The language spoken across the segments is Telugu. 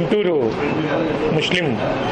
గుంటూరు ముస్లిం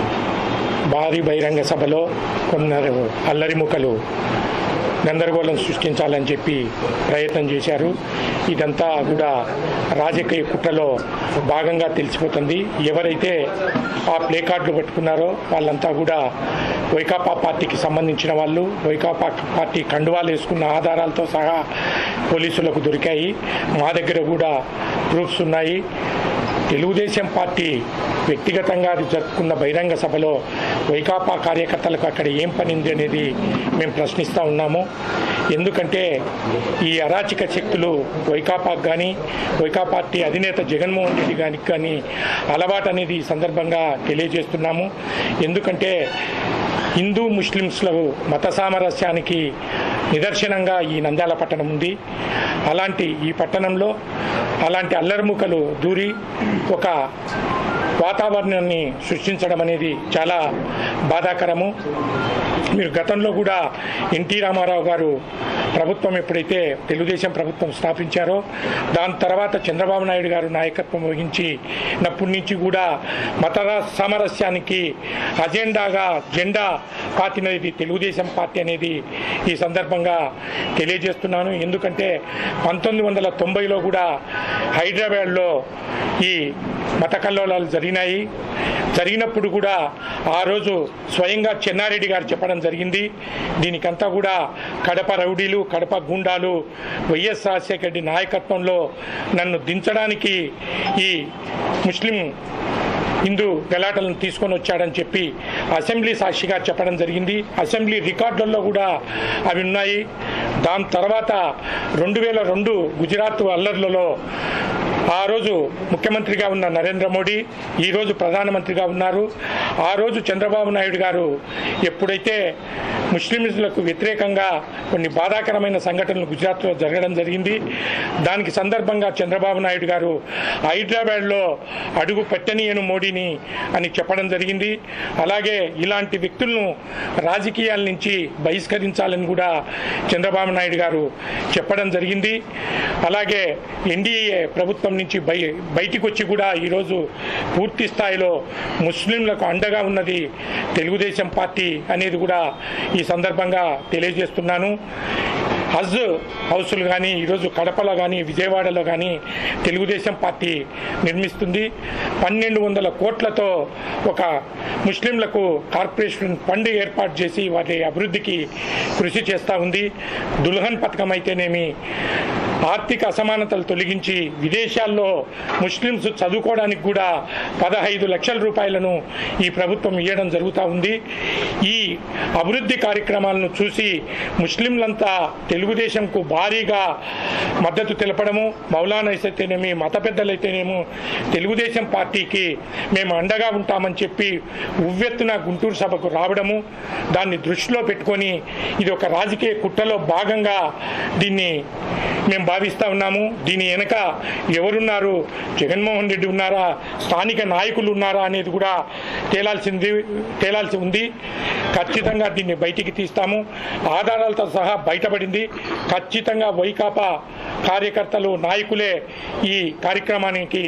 భారీ బహిరంగ సభలో కొందరు అల్లరిముఖలు గందరగోళం సృష్టించాలని చెప్పి ప్రయత్నం చేశారు ఇదంతా కూడా రాజకీయ కుట్రలో భాగంగా తెలిసిపోతుంది ఎవరైతే ఆ ప్లే కార్డులు పట్టుకున్నారో వాళ్ళంతా కూడా వైకాపా పార్టీకి సంబంధించిన వాళ్ళు వైకాపా పార్టీ కండువాలు వేసుకున్న ఆధారాలతో సహా పోలీసులకు దొరికాయి మా దగ్గర కూడా ప్రూఫ్స్ ఉన్నాయి తెలుగుదేశం పార్టీ వ్యక్తిగతంగా అది జరుపుకున్న బహిరంగ సభలో వైకాపా కార్యకర్తలకు అక్కడ ఏం పనింది అనేది మేము ప్రశ్నిస్తూ ఉన్నాము ఎందుకంటే ఈ అరాచక శక్తులు వైకాపాకు కానీ వైకాపా పార్టీ అధినేత జగన్మోహన్ రెడ్డి గారికి కానీ అలవాటు అనేది ఈ సందర్భంగా తెలియజేస్తున్నాము ఎందుకంటే హిందూ ముస్లిమ్స్ల మత సామరస్యానికి నిదర్శనంగా ఈ నంద్యాల పట్టణం ఉంది అలాంటి ఈ పట్టణంలో అలాంటి అల్లరిముకలు దూరి ఒక వాతావరణాన్ని సృష్టించడం అనేది చాలా బాధాకరము మీరు గతంలో కూడా ఎన్టీ రామారావు గారు ప్రభుత్వం ఎప్పుడైతే తెలుగుదేశం ప్రభుత్వం స్థాపించారో దాని తర్వాత చంద్రబాబు నాయుడు గారు నాయకత్వం వహించినప్పటి నుంచి కూడా మత సామరస్యానికి అజెండాగా జెండా పాతినది తెలుగుదేశం పార్టీ అనేది ఈ సందర్భంగా తెలియజేస్తున్నాను ఎందుకంటే పంతొమ్మిది వందల తొంభైలో కూడా హైదరాబాద్లో ఈ మత కల్లోలాలు జరిగినాయి జరిగినప్పుడు కూడా ఆ రోజు స్వయంగా చెన్నారెడ్డి గారు చెప్పడం జరిగింది దీనికంతా కూడా కడప రౌడీలు కడప గుండాలు వైఎస్ రాజశేఖర రెడ్డి నాయకత్వంలో నన్ను దించడానికి ఈ ముస్లిం హిందూ గలాటలను తీసుకొని వచ్చాడని చెప్పి అసెంబ్లీ సాక్షిగా చెప్పడం జరిగింది అసెంబ్లీ రికార్డుల్లో కూడా అవి ఉన్నాయి దాని తర్వాత రెండు వేల రెండు గుజరాత్ అల్లర్లలో ఆ రోజు ముఖ్యమంత్రిగా ఉన్న నరేంద్ర మోడీ ఈ రోజు ప్రధానమంత్రిగా ఉన్నారు ఆ రోజు చంద్రబాబు నాయుడు గారు ఎప్పుడైతే ముస్లింలకు వ్యతిరేకంగా కొన్ని బాధాకరమైన సంఘటనలు గుజరాత్లో జరగడం జరిగింది దానికి సందర్భంగా చంద్రబాబు నాయుడు గారు హైదరాబాద్లో అడుగు పెట్టనీయను మోడీని అని చెప్పడం జరిగింది అలాగే ఇలాంటి వ్యక్తులను రాజకీయాల నుంచి బహిష్కరించాలని కూడా చంద్రబాబు నాయుడు గారు చెప్పడం జరిగింది అలాగే ఎన్డీఏ ప్రభుత్వం నుంచి బయ బయటికి వచ్చి కూడా ఈరోజు పూర్తి స్థాయిలో ముస్లింలకు అండగా ఉన్నది తెలుగుదేశం పార్టీ అనేది కూడా ఈ సందర్భంగా తెలియజేస్తున్నాను హజ్ హౌసులు కానీ ఈరోజు కడపలో కానీ విజయవాడలో కానీ తెలుగుదేశం పార్టీ నిర్మిస్తుంది పన్నెండు వందల కోట్లతో ఒక ముస్లింలకు కార్పొరేషన్ ఫండ్ ఏర్పాటు చేసి వాటి అభివృద్ధికి కృషి చేస్తూ ఉంది దుల్హన్ పథకం అయితేనేమి ఆర్థిక అసమానతలు తొలగించి విదేశాల్లో ముస్లింస్ చదువుకోవడానికి కూడా పదహైదు లక్షల రూపాయలను ఈ ప్రభుత్వం ఇవ్వడం జరుగుతూ ఉంది ఈ అభివృద్ధి కార్యక్రమాలను చూసి ముస్లింలంతా తెలుగుదేశంకు భారీగా మద్దతు తెలపడము మౌలానాస్ అయితేనేమి మత పెద్దలైతేనేమో తెలుగుదేశం పార్టీకి మేము అండగా ఉంటామని చెప్పి ఉవ్వెత్తున గుంటూరు సభకు రావడము దాన్ని దృష్టిలో పెట్టుకొని ఇది ఒక రాజకీయ కుట్రలో భాగంగా దీన్ని మేము భావిస్తా ఉన్నాము దీని వెనక ఎవరున్నారు జగన్మోహన్ రెడ్డి ఉన్నారా స్థానిక నాయకులు ఉన్నారా అనేది కూడా తేలాల్సింది తేలాల్సి ఉంది ఖచ్చితంగా దీన్ని బయటికి తీస్తాము ఆధారాలతో సహా బయటపడింది ఖచ్చితంగా వైకాపా కార్యకర్తలు నాయకులే ఈ కార్యక్రమానికి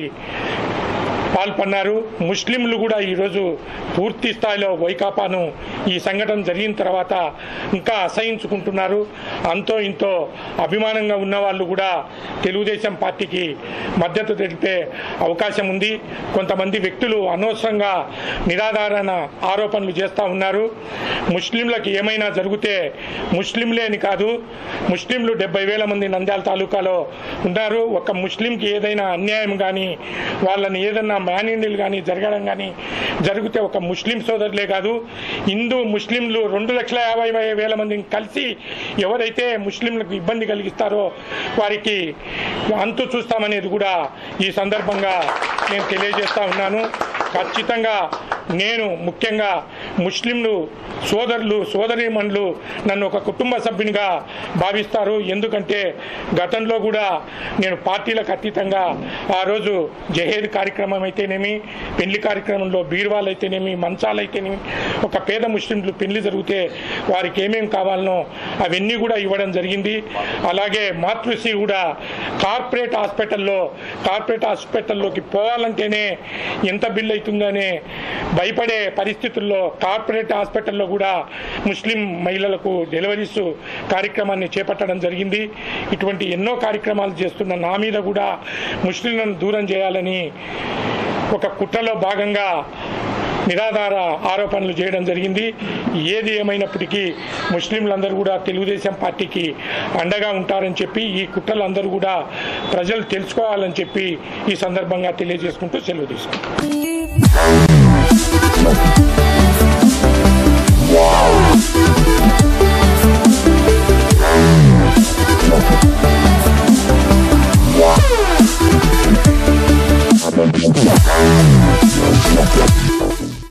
పాల్పన్నారు ముస్లింలు కూడా ఈరోజు పూర్తి స్థాయిలో వైకాపాను ఈ సంఘటన జరిగిన తర్వాత ఇంకా అసహించుకుంటున్నారు అంతో ఇంతో అభిమానంగా ఉన్న వాళ్ళు కూడా తెలుగుదేశం పార్టీకి మద్దతు తెలిపే అవకాశం ఉంది కొంతమంది వ్యక్తులు అనవసరంగా నిరాధారణ ఆరోపణలు చేస్తూ ఉన్నారు ముస్లింలకు ఏమైనా జరిగితే ముస్లింలే అని కాదు ముస్లింలు డెబ్బై వేల మంది నంద్యాల తాలూకాలో ఉన్నారు ఒక ముస్లింకి ఏదైనా అన్యాయం కానీ వాళ్ళని ఏదైనా మ్యానిండిల్ కానీ జరగడం కానీ జరిగితే ఒక ముస్లిం సోదరులే కాదు హిందూ ముస్లింలు రెండు లక్షల యాభై వేల మందిని కలిసి ఎవరైతే ముస్లింలకు ఇబ్బంది కలిగిస్తారో వారికి అంతు చూస్తామనేది కూడా ఈ సందర్భంగా నేను తెలియజేస్తా ఉన్నాను ఖచ్చితంగా నేను ముఖ్యంగా ముస్లింలు సోదరులు సోదరీమణులు నన్ను ఒక కుటుంబ సభ్యునిగా భావిస్తారు ఎందుకంటే గతంలో కూడా నేను పార్టీలకు అతీతంగా ఆ రోజు జహేద్ కార్యక్రమం అయితేనేమి పెళ్లి కార్యక్రమంలో బీరువాలు అయితేనేమి మంచాలు అయితేనేమి ఒక పేద ముస్లింలు పెళ్లి జరిగితే వారికి ఏమేం కావాలనో అవన్నీ కూడా ఇవ్వడం జరిగింది అలాగే మాతృశ్రీ కూడా కార్పొరేట్ హాస్పిటల్లో కార్పొరేట్ హాస్పిటల్లోకి పోవాలంటేనే ఎంత బిల్ అవుతుందనే భయపడే పరిస్థితుల్లో కార్పొరేట్ హాస్పిటల్లో కూడా ముస్లిం మహిళలకు డెలివరీస్ కార్యక్రమాన్ని చేపట్టడం జరిగింది ఇటువంటి ఎన్నో కార్యక్రమాలు చేస్తున్న నా మీద కూడా ముస్లింలను దూరం చేయాలని ఒక కుట్రలో భాగంగా నిరాధార ఆరోపణలు చేయడం జరిగింది ఏది ఏమైనప్పటికీ ముస్లింలందరూ కూడా తెలుగుదేశం పార్టీకి అండగా ఉంటారని చెప్పి ఈ కుట్రలందరూ కూడా ప్రజలు తెలుసుకోవాలని చెప్పి ఈ సందర్భంగా తెలియజేసుకుంటూ సెలవు తీసుకుంటాం